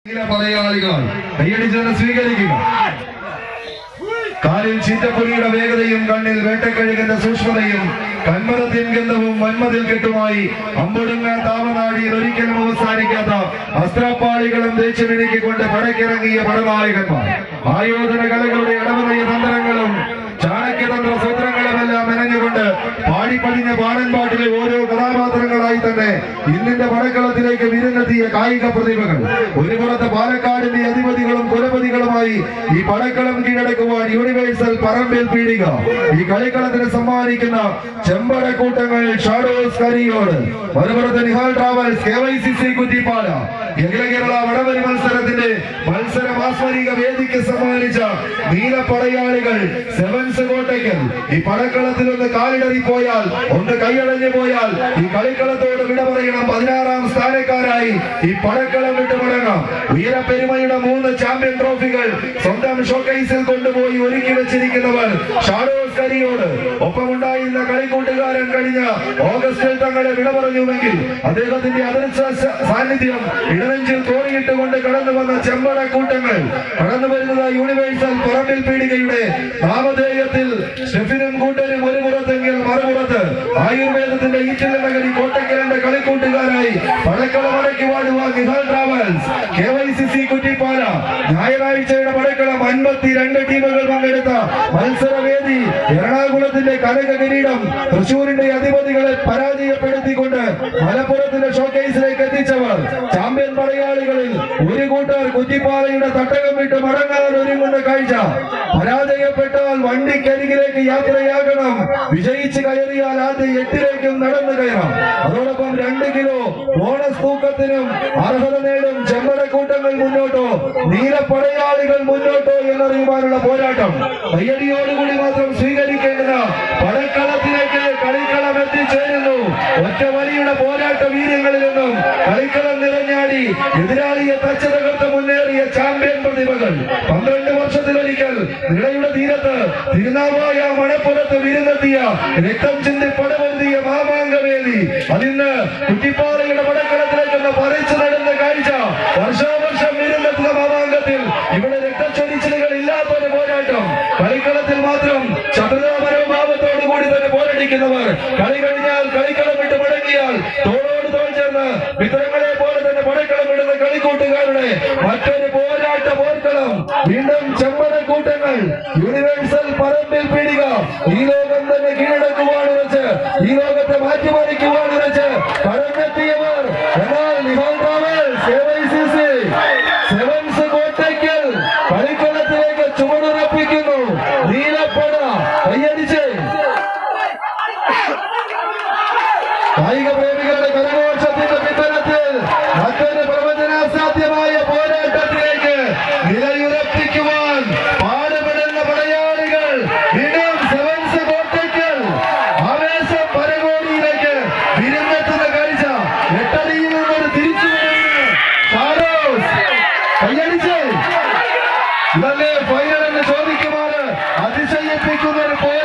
ചില പടയാളികൾ കൈയടിച്ചെന്ന് സ്വീകരിക്കുക കാലിൽ ചീറ്റപ്പുലിയുടെ വേഗതയും കണ്ണിൽ വേട്ടക്കഴുകന്റെ സൂക്ഷ്മതയും കന്മതത്തിൻ ഗന്ധവും വന്മതിൽ കെട്ടുമായി അമ്പൊടുങ്ങ താമനാടിയിൽ ഒരിക്കലും അവസാനിക്കാത്ത അസ്ത്രപ്പാളികളും തേച്ചുമിനുക്കിക്കൊണ്ട് പടക്കിറങ്ങിയ പടനായകന്മാർ ആയോധന കലകളുടെ ഇടവതയ തന്ത്രങ്ങളും ചാണക്യതന്ത്ര സൂത്രങ്ങളുമെല്ലാം മെനഞ്ഞുകൊണ്ട് പാടിപ്പടിഞ്ഞ പാടൻപാട്ടിലെ ഓരോ കഥാപാത്രങ്ങളായി തന്നെ ഇന്നിന്റെ പടക്കളത്തിലേക്ക് വിരുന്നെത്തിയ കായിക പ്രതിഭകൾ ഒരു പുറത്ത് പാലക്കാടിന്റെ അധിപതികളും കുലപതികളുമായി ഈ പടക്കളം കീഴടക്കുവാൻ യൂണിവേഴ്സൽ പറമ്പിൽ പീടിക ഈ കളിക്കളത്തിന് സമ്മാനിക്കുന്ന ചെമ്പടക്കൂട്ടങ്ങൾ ഷാഡോസ് കരിയോട് മറുപുറത്ത് Nihal Travels K Y C C Kuttippala അഖില കേരള വടവരി മത്സരത്തിന്റെ മത്സര മാസ്മരിക വേദിക്ക് സമ്മാനിച്ച നീലപ്പടയാളികൾ സെവൻസ് കോട്ടയ്ക്കൽ ഈ പടക്കളത്തിൽ ഒന്ന് കാലിടറി പോയാൽ ഒന്ന് കൈയടഞ്ഞു പോയാൽ ഈ കളിക്കളത്തോട് വിട പറയണം പതിനാറാം സ്ഥാനക്കാരായി ഈ പടക്കളം വിട്ടു മടങ്ങാം വീരപ്പെരുമയുടെ മൂന്ന് ചാമ്പ്യൻ ട്രോഫികൾ സ്വന്തം ഷോക്കേസിൽ കൊണ്ടുപോയി ഒരുക്കി വെച്ചിരിക്കുന്നവർ ഷാഡോസ് കരിയോട് ഒപ്പമുണ്ടായിരുന്ന കളിക്കൂട്ടുകാരൻ കഴിഞ്ഞ ഓഗസ്റ്റിൽ തങ്ങളെ വിട പറഞ്ഞുവെങ്കിൽ അദ്ദേഹത്തിന്റെ അദൃശ്യ സ- സാന്നിധ്യം ഇടനെഞ്ചിൽ തോണിയിട്ടുകൊണ്ട് കടന്നു വന്ന ചെമ്പട കൂട്ടങ്ങൾ കടന്നു വരുന്നത് യൂണിവേഴ്സൽ പറമ്പിൽ പീടികയുടെ നാമധേയത്തിൽ സ്റ്റെഫിനും കൂട്ടരും ഒരു പുറത്തെങ്കിൽ മറുപുറത്ത് ആയുർവേദത്തിന്റെ ഈറ്റിൽ നഗരി കോട്ടക്കലിന്റെ കളിക്കൂട്ടുകാരായി പടക്കളം അടക്കി വാഴുവാൻ Nihal Travels K Y C C Kuttippala ഞായറാഴ്ചയുടെ പടക്കളം അൻപത്തിരണ്ട് ടീമുകൾ പങ്കെടുത്ത മത്സരവേദി എറണാകുളത്തിന്റെ കനക കിരീടം തൃശൂരിന്റെ അധിപതികളെ പരാജയപ്പെടുത്തിക്കൊണ്ട് മലപ്പുറത്തിന്റെ ഷോക്കേസിലേക്ക് എത്തിച്ചവർ ചാമ്പ്യൻ പടയാളികളിൽ ഒരു കൂട്ടർ കുറ്റിപ്പാലയുടെ തട്ടകം വിട്ട് മടങ്ങാൻ ഒരുങ്ങുന്ന കാഴ്ച പരാജയപ്പെട്ടാൽ വണ്ടിക്കരികിലേക്ക് യാത്രയാകണം വിജയിച്ച് കയറിയാൽ ആദ്യം എട്ടിലേക്കും നടന്നു കയറാം അതോടൊപ്പം രണ്ട് കിലോ ബോണസ് തൂക്കത്തിനും അർഹത നേടും ചെമ്പടക്കൂട്ടങ്ങൾ മുന്നോട്ടോ നീലപ്പടയാളികൾ മുന്നോട്ടോ എന്നറിയുവാനുള്ള പോരാട്ടം കയ്യടിയോടുകൂടി മാത്രം സ്വീകരിക്കേണ്ടത് പടക്കളത്തിലേക്ക് കളിക്കളം എത്തിച്ചേരുന്നു ഒറ്റ വലിയുടെ പോരാട്ട വീര്യങ്ങളിൽ നിന്നും കളിക്കളം നിറഞ്ഞാടി എതിരാളിയെ തച്ച തകർത്ത് മുന്നേറിയ ചാമ്പ്യൻ പ്രതിഭകൾ പന്ത്രണ്ട് വർഷത്തിലൊരിക്കൽ നിളയുടെ തീരത്ത് തിരുനാവായ മണപ്പുറത്ത് വിരുന്നെത്തിയ രക്തം ചിന്തി പടവരുതിയ മാമാങ്കവേദി അതിന്ന് കുറ്റിപ്പാറയുടെ പടക്കളത്തിലേക്കൊന്ന് പറിച്ചു നടന്ന കാഴ്ച വർഷാവർഷം വിരുന്നെത്തുന്ന മാമാങ്കത്തിൽ ഇവിടെ രക്തച്ചൊരിച്ചിലുകൾ ഇല്ലാത്തൊരു പോരാട്ടം കളിക്കളത്തിൽ മാത്രം ശത്രുതാ മനോഭാവത്തോടു കൂടി തന്നെ പോരടിക്കുന്നവർ കളി കഴിഞ്ഞാൽ കളിക്കളം വിട്ട് മടങ്ങിയാൽ തോളോട് തോൾ ചേർന്ന് മിത്രങ്ങളെ പോലെ തന്നെ പടക്കളം വിടുന്ന കളിക്കൂട്ടുകാരുടെ മറ്റൊരു പോരാട്ട പോർക്കളം വീണ്ടും ചെമ്പട കൂട്ടങ്ങൾ യൂണിവേഴ്സൽ പറമ്പിൽ പീടിക ഈ ലോകം തന്നെ കീഴടക്കുവാൻ ഉറച്ച് ഈ ലോകത്തെ മാറ്റിമറിക്കുവാൻ ഉറച്ച് കടന്നെത്തിയവർ എന്നാൽ Nihal Travels KYCC, sevens Kottakkal കളിക്കളത്തിലേക്ക് ചുവടുറപ്പിക്കുന്നു നീലപ്പട കയ്യടിച്ച് കായിക പ്രേമികളുടെ കരഘോഷത്തിന്റെ പിത്തനത്തിൽ മറ്റൊരു പ്രവചനാസാധ്യമായ പോരാട്ടത്തിലേക്ക് നിലയുറപ്പിക്കുവാൻ പാടുപെടുന്ന പടയാളികൾ വീണ്ടും സെവൻസ് കോട്ടയ്ക്കൽ ആവേശം പരകോടിയിലേക്ക് വിരുന്നെത്തുന്ന കാഴ്ച എട്ടടിയിൽ നിന്നൊരു തിരിച്ചുവരവിന് ഷാരോസ് കയ്യടിച്ച് ഇതല്ലേ ഫൈനൽ എന്ന് ചോദിക്കുമാറ് അതിശയിപ്പിക്കുന്ന ഒരു